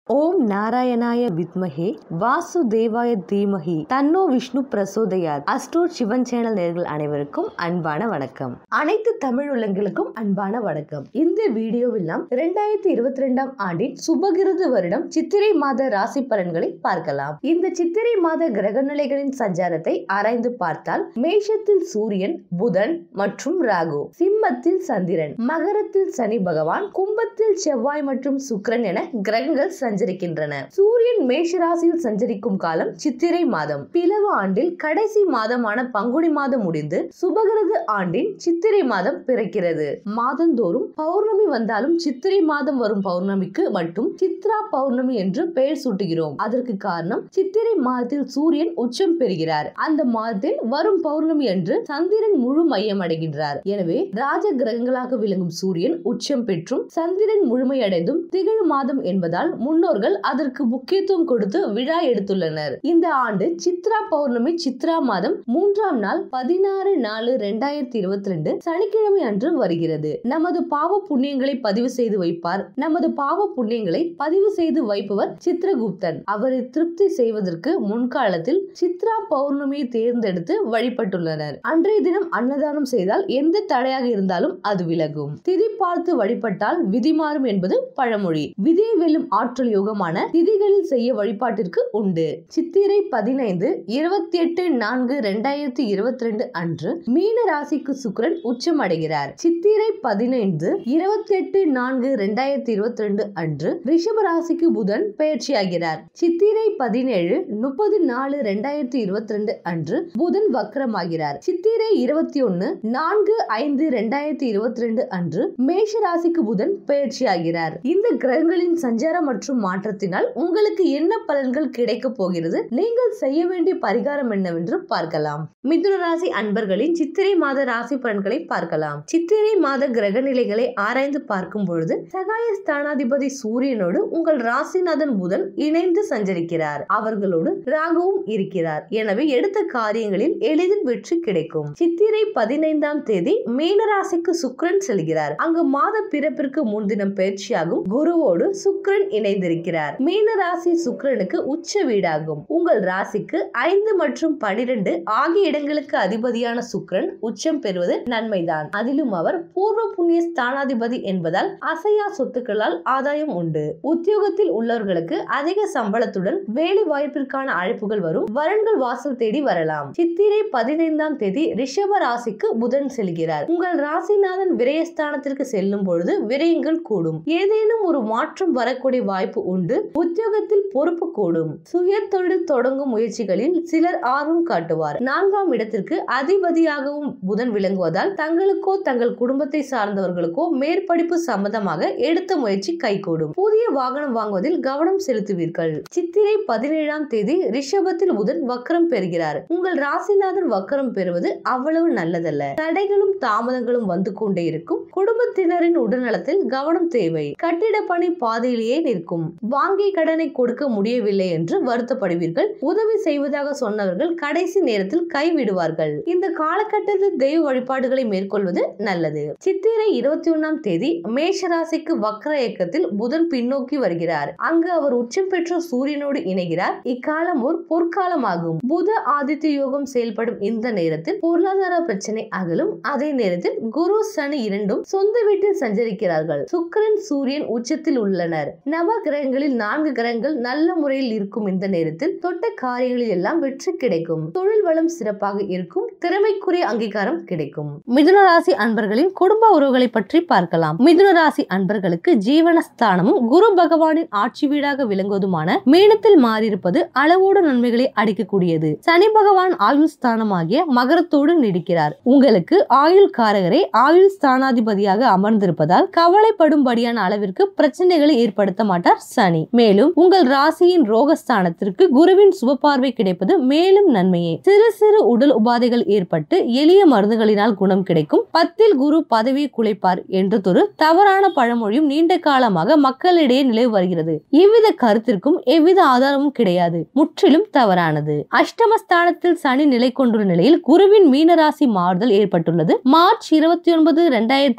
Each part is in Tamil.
ஓம் நாராயணாய வித்மஹே வாசுதேவாய தீமஹி தன்னோ விஷ்ணு பிரசோதயாத் அஸ்ட்ரோட் சிவன் சேனல் நேர்கள் அனைவருக்கும் அன்பான வணக்கம் அனைத்து தமிழ் உள்ளங்களுக்கும் அன்பான வணக்கம் இந்த வீடியோவில் நாம் இரண்டாயிரத்தி இருபத்தி ரெண்டாம் ஆண்டின் சுபகிருது வருடம் சித்திரை மாத ராசி பலன்களை பார்க்கலாம் இந்த சித்திரை மாத கிரக நிலைகளின் சஞ்சாரத்தை ஆராய்ந்து பார்த்தால் மேஷத்தில் சூரியன் புதன் மற்றும் ராகு சிம்மத்தில் சந்திரன் மகரத்தில் சனி பகவான் கும்பத்தில் செவ்வாய் மற்றும் சுக்கிரன் என கிரகங்கள் சஞ்சரிக்கின்றன சூரியன் மேஷ ராசியில் சஞ்சரிக்கும் காலம் சித்திரை மாதம் பிளவு ஆண்டில் கடைசி மாதமான பங்குனி மாதம் முடிந்து சுபகிருது ஆண்டின் சித்திரை மாதம் பிறக்கிறது மாதந்தோறும் பௌர்ணமி வந்தாலும் சித்திரை மாதம் வரும் பௌர்ணமிக்கு மட்டும் சித்ரா பௌர்ணமி என்று பெயர் சூட்டுகிறோம் அதற்கு காரணம் சித்திரை மாதத்தில் சூரியன் உச்சம் பெறுகிறார் அந்த மாதத்தில் வரும் பௌர்ணமி அன்று சந்திரன் முழு மையம் அடைகின்றார் எனவே ராஜ கிரகங்களாக விளங்கும் சூரியன் உச்சம் பெற்றும் சந்திரன் முழுமையடைந்தும் திகழ் மாதம் என்பதால் முன்னோர்கள் அதற்கு முக்கியத்துவம் கொடுத்து விழா எடுத்துள்ளனர் இந்த ஆண்டு சித்ரா பௌர்ணமி சித்ரா மாதம் மூன்றாம் நாள் பதினாறு நாலு ரெண்டாயிரத்தி இருபத்தி ரெண்டு சனிக்கிழமை அன்று வருகிறது நமது பாவ புண்ணியங்களை பதிவு செய்து வைப்பார் நமது பாவ புண்ணியங்களை பதிவு செய்து வைப்பவர் சித்ரகுப்தன் அவரை திருப்தி செய்வதற்கு முன்காலத்தில் சித்ரா பௌர்ணமியை தேர்ந்தெடுத்து வழிபட்டுள்ளனர் அன்றைய தினம் அன்னதானம் செய்தால் எந்த தடையாக இருந்தாலும் அது விலகும் திதி பார்த்து வழிபட்டால் விதி மாறும் என்பது பழமொழி விதியை வெல்லும் ஆற்றல் யோகமான திதிகளில் செய்ய வழிபாட்டிற்கு உண்டு சித்திரை பதினைந்து இருபத்தி எட்டு நான்கு ரெண்டாயிரத்தி இருபத்தி ரெண்டு அன்று மீன ராசிக்கு சுக்கிரன் உச்சம் அடைகிறார் சித்திரை பதினைந்து இருபத்தி எட்டு நான்கு ரெண்டாயிரத்தி இருபத்தி ரெண்டு அன்று ரிஷப ராசிக்கு புதன் பயிற்சியாகிறார் சித்திரை பதினேழு முப்பது நாலு ரெண்டாயிரத்தி இருபத்தி ரெண்டு அன்று புதன் வக்ரமாகிறார் சித்திரை இருபத்தி ஒன்னு நான்கு ஐந்து ரெண்டாயிரத்தி இருபத்தி ரெண்டு அன்று மேஷ ராசிக்கு புதன் பயிற்சியாகிறார் இந்த கிரகங்களின் சஞ்சாரம் மற்றும் மாற்றத்தினால் உங்களுக்கு என்ன பலன்கள் கிடைக்க போகிறது நீங்கள் செய்ய வேண்டிய பரிகாரம் என்னவென்று பார்க்கலாம் மிதுன ராசி அன்பர்களின் சித்திரை மாத ராசி பலன்களை பார்க்கலாம் சித்திரை மாத கிரக நிலைகளை ஆராய்ந்து பார்க்கும் பொழுது சகாய ஸ்தானாதிபதி சூரியனோடு உங்கள் ராசிநாதன் புதன் இணைந்து சஞ்சரிக்கிறார் அவர்களோடு ராகுவும் இருக்கிறார் எனவே எடுத்த காரியங்களில் எளிதில் வெற்றி கிடைக்கும் சித்திரை பதினைந்தாம் தேதி மீனராசிக்கு சுக்கிரன் செல்கிறார் அங்கு மாத பிறப்பிற்கு முன்தினம் பயிற்சியாகும் குருவோடு சுக்கிரன் இணைந்திருக்கிறார் மீன ராசி சுக்கிரனுக்கு உச்ச வீடாகும் உங்கள் ராசிக்கு ஐந்து மற்றும் பனிரெண்டு ஆகிய இடங்களுக்கு அதிபதியான சுக்கிரன் உச்சம் பெறுவது நன்மைதான் அதிலும் அவர் பூர்வ புண்ணிய ஸ்தானாதிபதி என்பதால் அசையா சொத்துக்களால் ஆதாயம் உண்டு உத்தியோகத்தில் உள்ளவர்களுக்கு அதிக சம்பளத்துடன் வேலை வாய்ப்பிற்கான அழைப்புகள் வரும் வரன்கள் வாசல் தேடி வரலாம் சித்திரை பதினைந்தாம் தேதி ரிஷப ராசிக்கு புதன் செல்கிறார் உங்கள் ராசிநாதன் விரயஸ்தானத்திற்கு செல்லும் பொழுது விரயங்கள் கூடும் ஏதேனும் ஒரு மாற்றம் வரக்கூடிய வாய்ப்பு உண்டு உத்தியோகத்தில் பொறுப்பு கூடும் சுய தொழில் தொடங்கும் முயற்சிகளில் சிலர் ஆர்வம் காட்டுவார் நான்காம் இடத்திற்கு அதிபதியாகவும் புதன் விளங்குவதால் தங்களுக்கோ தங்கள் குடும்பத்தை சார்ந்தவர்களுக்கோ மேற்படிப்பு சம்பந்தமாக எடுத்த முயற்சி கைகூடும் புதிய வாகனம் வாங்குவதில் கவனம் செலுத்துவீர்கள் சித்திரை பதினேழாம் தேதி ரிஷபத்தில் புதன் வக்கரம் பெறுகிறார் உங்கள் ராசிநாதன் வக்கரம் பெறுவது அவ்வளவு நல்லதல்ல தடைகளும் தாமதங்களும் வந்து கொண்டே இருக்கும் குடும்பத்தினரின் உடல்நலத்தில் கவனம் தேவை கட்டிட பணி பாதையிலேயே நிற்கும் வாங்கிய கடனை கொடுக்க முடியவில்லை என்று வருத்தப்படுவீர்கள் உதவி செய்வதாக சொன்னவர்கள் கடைசி நேரத்தில் கைவிடுவார்கள் இந்த காலகட்டத்தில் தெய்வ வழிபாடுகளை மேற்கொள்வது நல்லது சித்திரை இருபத்தி ஒன்னாம் தேதி மேஷ ராசிக்கு வக்ர இயக்கத்தில் புதன் பின்னோக்கி வருகிறார் அங்கு அவர் உச்சம் பெற்ற சூரியனோடு இணைகிறார் இக்காலம் ஒரு பொற்காலமாகும் புத ஆதித்ய யோகம் செயல்படும் இந்த நேரத்தில் பொருளாதார பிரச்சனை அகலும் அதே நேரத்தில் குரு சனி இரண்டும் சொந்த வீட்டில் சஞ்சரிக்கிறார்கள் சுக்கிரன் சூரியன் உச்சத்தில் உள்ளனர் நவ கிரகங்களில் நான்கு கிரகங்கள் நல்ல முறையில் இருக்கும் இந்த நேரத்தில் தொட்ட காரியங்களில் எல்லாம் வெற்றி கிடைக்கும் தொழில் வளம் சிறப்பாக இருக்கும் திறமைக்குரிய அங்கீகாரம் கிடைக்கும் மிதுன ராசி அன்பர்களின் குடும்ப உறவுகளை பற்றி பார்க்கலாம் மிதுன ராசி அன்பர்களுக்கு ஜீவனஸ்தானமும் குரு பகவானின் ஆட்சி வீடாக விளங்குவதுமான மீனத்தில் மாறியிருப்பது அளவோடு நன்மைகளை அடிக்கக்கூடியது சனி பகவான் ஆயுள் ஸ்தானமாகிய மகரத்தோடு நீடிக்கிறார் உங்களுக்கு ஆயுள் காரகரை ஆயுள் ஸ்தானாதிபதியாக அமர்ந்திருப்பதால் கவலைப்படும்படியான அளவிற்கு பிரச்சனைகளை ஏற்படுத்த மாட்டார் சனி மேலும் உங்கள் ராசியின் ரோகஸ்தானத்திற்கு குருவின் சுப பார்வை கிடைப்பது மேலும் நன்மையே சிறு சிறு உடல் உபாதைகள் ஏற்பட்டு எளிய மருந்துகளினால் குணம் கிடைக்கும் பத்தில் குரு பதவியை குலைப்பார் என்றதொரு தவறான பழமொழியும் நீண்ட காலமாக மக்களிடையே நிலவு வருகிறது இவ்வித கருத்திற்கும் எவ்வித ஆதாரமும் கிடையாது முற்றிலும் தவறானது அஷ்டமஸ்தானத்தில் சனி நிலை கொண்டுள்ள நிலையில் குருவின் மீனராசி மாறுதல் ஏற்பட்டுள்ளது மார்ச் இருபத்தி ஒன்பது இரண்டாயிரத்தி இருபத்தி மூணு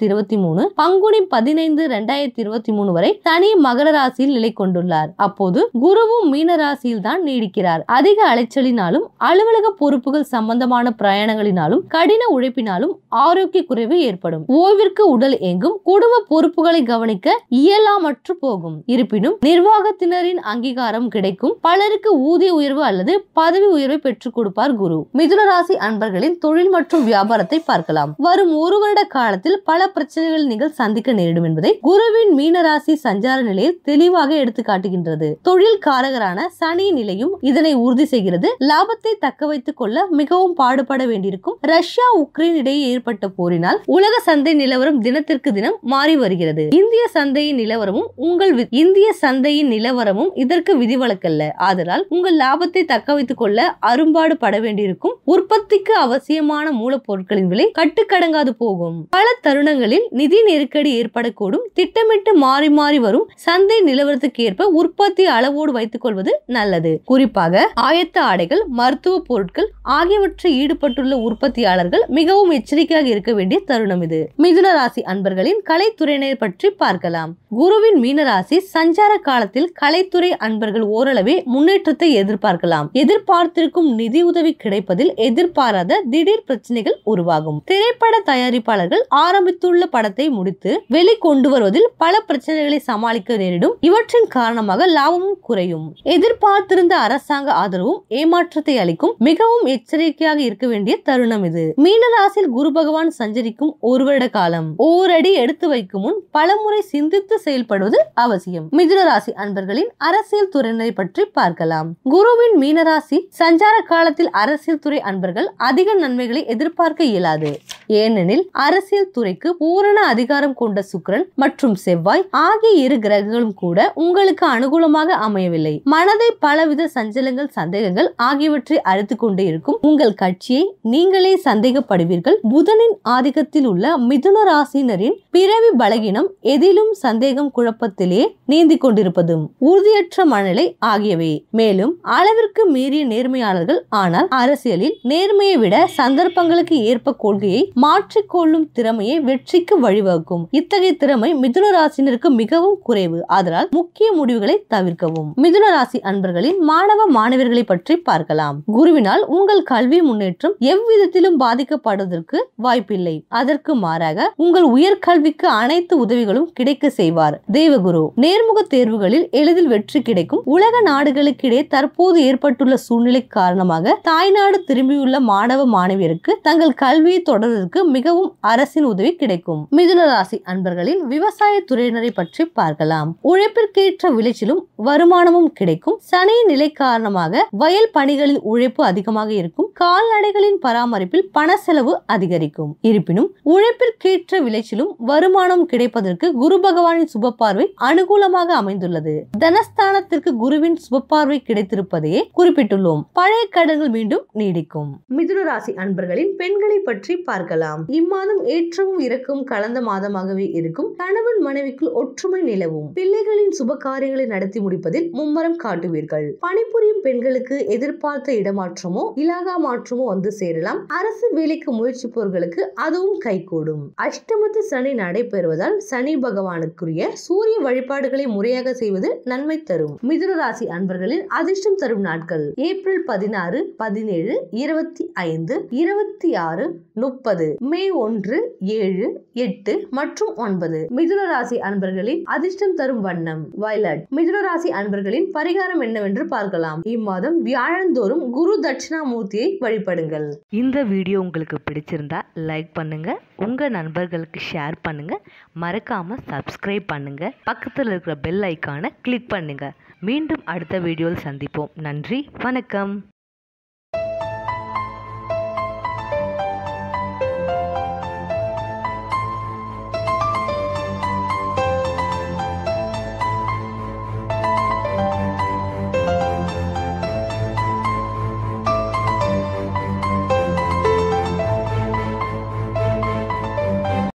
மூணு பங்குனி பதினைந்து ரெண்டாயிரத்தி இருபத்தி மூணு வரை தனி மகர ராசியில் நிலை கொண்டுள்ளார் அப்போது குருவும் மீன ராசியில் தான் நீடிக்கிறார் அதிக அலைச்சலினாலும் அலுவலக பொறுப்புகள் சம்பந்தமான பிரயாணங்களினாலும் கடின உழைப்பினாலும் ஆரோக்கிய குறைவு ஏற்படும் ஓய்விற்கு உடல் எங்கும் குடும்ப பொறுப்புகளை கவனிக்க இயலாமற்று போகும் இருப்பினும் நிர்வாகத்தினரின் அங்கீகாரம் கிடைக்கும் பலருக்கு ஊதிய உயர்வு அல்லது பதவி உயர்வை பெற்றுக் கொடுப்பார் குரு மிதுன ராசி அன்பர்களின் தொழில் மற்றும் வியாபாரத்தை பார்க்கலாம் வரும் ஒரு வருட காலத்தில் பல பிரச்சனைகளை நீங்கள் சந்திக்க நேரிடும் என்பதை குருவின் மீனராசி சஞ்சார நிலையில் தெளிவாக எடுத்து காட்டுகின்றது தொழில் காரகரான சனி நிலையும் இதனை உறுதி செய்கிறது லாபத்தை தக்க வைத்துக் கொள்ள மிகவும் பாடுபட வேண்டியிருக்கும் ரஷ்யா உக்ரைன் இடையே ஏற்பட்ட போரினால் உலக சந்தை நிலவரம் தினத்திற்கு தினம் மாறி வருகிறது இந்திய சந்தையின் நிலவரமும் உங்கள் வி- இந்திய சந்தையின் நிலவரமும் இதற்கு விதிவிலக்கல்ல ஆதலால் உங்கள் லாபத்தை தக்க வைத்துக் கொள்ள அரும்பாடு பட வேண்டியிருக்கும் உற்பத்திக்கு அவசியமான மூலப்பொருட்களின் விலை கட்டுக்கடங்காது போகும் பல தருணங்களில் நிதி நெருக்கடி ஏற்படக்கூடும் திட்டமிட்டு மாறி மாறி வரும் சந்தை நிலவரத்துக்கு ஏற்ப உற்பத்தி அளவோடு வைத்துக் கொள்வது நல்லது குறிப்பாக ஆயத்த ஆடைகள் மருத்துவ பொருட்கள் ஆகியவற்றில் ஈடுபட்டுள்ள உற்பத்தியாளர்கள் மிகவும் எச்சரிக்கையாக இருக்க வேண்டிய தருணம் இது மிதுன ராசி அன்பர்களின் கலைத்துறையினர் பற்றி பார்க்கலாம் குருவின் மீனராசி சஞ்சார காலத்தில் கலைத்துறை அன்பர்கள் ஓரளவே முன்னேற்றத்தை எதிர்பார்க்கலாம் எதிர்பார்த்திருக்கும் நிதி உதவி கிடைப்பதில் எதிர்பாராத திடீர் பிரச்சனைகள் உருவாகும் திரைப்பட தயாரிப்பாளர்கள் ஆரம்பித்துள்ள படத்தை முடித்து வெளிக்கொண்டு வருவதில் பல பிரச்சனைகளை சமாளிக்க நேரிடும் இவற்றின் காரணமாக லாபமும் குறையும் எதிர்பார்த்திருந்த அரசாங்க ஆதரவும் ஏமாற்றத்தை அளிக்கும் மிகவும் எச்சரிக்கையாக இருக்க வேண்டிய தருணம் இது மீனராசியில் குரு பகவான் சஞ்சரிக்கும் ஒரு வருட காலம் ஓரடி எடுத்து வைக்கும் முன் பலமுறை சிந்தித்து செயல்படுவது அவசியம் மிதுன ராசி அன்பர்களின் அரசியல் துறையினரை பற்றி பார்க்கலாம் குருவின் மீனராசி சஞ்சார காலத்தில் அரசியல் துறை அன்பர்கள் அதிக நன்மைகளை எதிர்பார்க்க இயலாது ஏனெனில் அரசியல் துறைக்கு பூரண அதிகாரம் கொண்ட சுக்கிரன் மற்றும் செவ்வாய் ஆகிய இரு கிரகங்களும் கூட உங்களுக்கு அனுகூலமாக அமையவில்லை மனதை பலவித சஞ்சலங்கள் சந்தேகங்கள் ஆகியவற்றை அழுத்துக் கொண்டே இருக்கும் உங்கள் கட்சியை நீங்களே சந்தேகப்படுவீர்கள் புதனின் ஆதிக்கத்தில் உள்ள மிதுன ராசினரின் பிறவி பலகீனம் எதிலும் சந்தேகம் குழப்பத்திலே நீந்தி கொண்டிருப்பதும் உறுதியற்ற மனநிலை ஆகியவை மேலும் அளவிற்கு மீறிய நேர்மையாளர்கள் ஆனால் அரசியலில் நேர்மையை விட சந்தர்ப்பங்களுக்கு ஏற்ப கொள்கையை மாற்றிக்கொள்ளும் திறமையை வெற்றிக்கு வழிவகுக்கும் இத்தகைய திறமை மிதுன ராசினருக்கு மிகவும் குறைவு ஆதலால் முக்கிய முடிவுகளை தவிர்க்கவும் மிதுன ராசி அன்பர்களின் மாணவ மாணவியர்களை பற்றி பார்க்கலாம் குருவினால் உங்கள் கல்வி முன்னேற்றம் எவ்விதத்திலும் பாதிக்கப்படுவதற்கு வாய்ப்பில்லை அதற்கு மாறாக உங்கள் உயர்கல்விக்கு அனைத்து உதவிகளும் கிடைக்க செய்வார் தேவகுரு நேர்முக தேர்வுகளில் எளிதில் வெற்றி கிடைக்கும் உலக நாடுகளுக்கிடையே தற்போது ஏற்பட்டுள்ள சூழ்நிலை காரணமாக தாய்நாடு திரும்பியுள்ள மாணவ மாணவியருக்கு தங்கள் கல்வியை தொடர்வதற்கு மிகவும் அரசின் உதவி கிடைக்கும் மிதுன ராசி அன்பர்களின் விவசாய துறையினரை பற்றி பார்க்கலாம் உழைப்பிற்கேற்ற விளைச்சலும் வருமானமும் கிடைக்கும் சனி நிலை காரணமாக வயல் பணிகளில் உழைப்பு அதிகமாக இருக்கும் கால்நடைகளின் பராமரிப்பில் பண செலவு அதிகரிக்கும் இருப்பினும் உழைப்பிற்கேற்ற விளைச்சலும் வருமானம் கிடைப்பதற்கு குரு பகவானின் சுப பார்வை அனுகூலமாக அமைந்துள்ளது தனஸ்தானத்திற்கு குருவின் சுப பார்வை கிடைத்திருப்பதையே குறிப்பிட்டுள்ளோம் பழைய கடன்கள் மீண்டும் நீடிக்கும் மிதுன ராசி அன்பர்களின் பெண்களை பற்றி பார்க்கலாம் இம்மாதம் ஏற்றமும் இறக்கமும் கலந்த மாதமாகவே இருக்கும் கணவன் மனைவிக்குள் ஒற்றுமை நிலவும் பிள்ளைகளின் சுப காரியங்களை நடத்தி முடிப்பதில் மும்மரம் காட்டுவீர்கள் பணிபுரியும் பெண்களுக்கு எதிர்பார்த்த இடமாற்றமோ இலாகா மாற்றமோ வந்து சேரலாம் அரசு வேலைக்கு முயற்சிப்பவர்களுக்கு அதுவும் கைகூடும் அஷ்டமத்து சனி நடைபெறுவதால் சனி பகவானுக்குரிய சூரிய வழிபாடுகளை முறையாக செய்வது நன்மை தரும் மிதுன ராசி அன்பர்களின் அதிர்ஷ்டம் தரும் நாட்கள் ஏப்ரல் பதினாறு பதினேழு இருபத்தி ஐந்து இருபத்தி ஆறு முப்பது மே ஒன்று ஏழு எட்டு மற்றும் ஒன்பது மிதுன ராசி அன்பர்களின் அதிர்ஷ்டம் தரும் வண்ணம் வயலட் மிதுன ராசி அன்பர்களின் பரிகாரம் என்னவென்று பார்க்கலாம் இம்மாதம் வியாழந்தோறும் குரு தட்சிணாமூர்த்தியை வழிபடுங்கள் இந்த வீடியோ உங்களுக்கு பிடிச்சிருந்தா லைக் பண்ணுங்க உங்க நண்பர்களுக்கு ஷேர் பண்ணுங்க மறக்காம சப்ஸ்கிரைப் பண்ணுங்க பக்கத்தில் இருக்கிற பெல் ஐக்கானை கிளிக் பண்ணுங்க மீண்டும் அடுத்த வீடியோவில் சந்திப்போம் நன்றி வணக்கம்